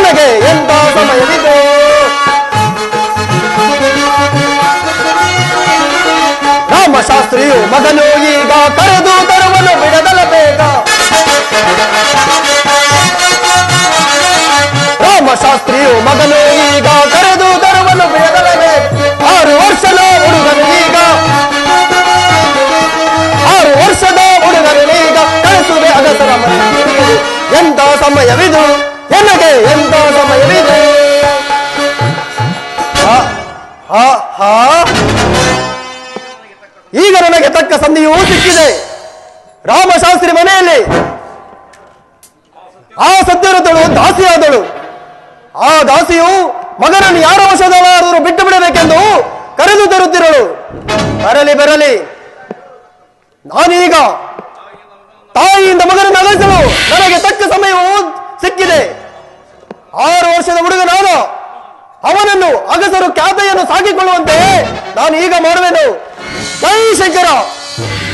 ನನಗೆ ಎಂತ ಸಮಯವಿದು ರಾಮಶಾಸ್ತ್ರಿಯು ಮಗನು ಈಗ ಕರೆದು ತರುವನು ಬಿಡದಲ ಬೇಗ ರಾಮಶಾಸ್ತ್ರಿಯು ಮಗನು ಈಗ ಕರೆದು ತರುವನು ಬಿಡದಲ ಬೇಗ ಆರು ವರ್ಷದ ಹುಡುಗನು ಈಗ ಆರು ವರ್ಷದ ಹುಡುಗನು ಈಗ ಕಳಿಸುವೆ ಅಗಸರ ಮನೆಗೆ. ಎಂತ ಸಮಯವಿದು ನನಗೆ ಎಂತ ಸಮಯವಿದು ಹಾ ಹಾ ಹಾ ಈಗ ನನಗೆ ತಕ್ಕ ಸಂಧಿಯೂ ಸಿಕ್ಕಿದೆ ರಾಮಶಾಸ್ತ್ರಿ ಮನೆಯಲ್ಲಿ ಆ ಸದ್ಯರತಳು ದಾಸಿಯಾದಳು ಆ ದಾಸಿಯು ಮಗನನ್ನು ಯಾರ ವಶದಲ್ಲಾದರೂ ಬಿಟ್ಟು ಬಿಡಬೇಕೆಂದು ಕರೆದು ತರುತ್ತಿರಳು ಬರಲಿ ಬರಲಿ ನಾನೀಗ ತಾಯಿಯಿಂದ ಮಗನನ್ನು ಅಗಲಿಸಲು ನನಗೆ ತಕ್ಕ ಸಮಯವು ಸಿಕ್ಕಿದೆ ಆರು ವರ್ಷದ ಹುಡುಗ ನಾನು ಅವನನ್ನು ಅಗಸರು ಖ್ಯಾತೆಯನ್ನು ಸಾಕಿಕೊಳ್ಳುವಂತೆ ನಾನು ಈಗ ಮಾಡುವೆನು ಜೈ ಶಂಕರ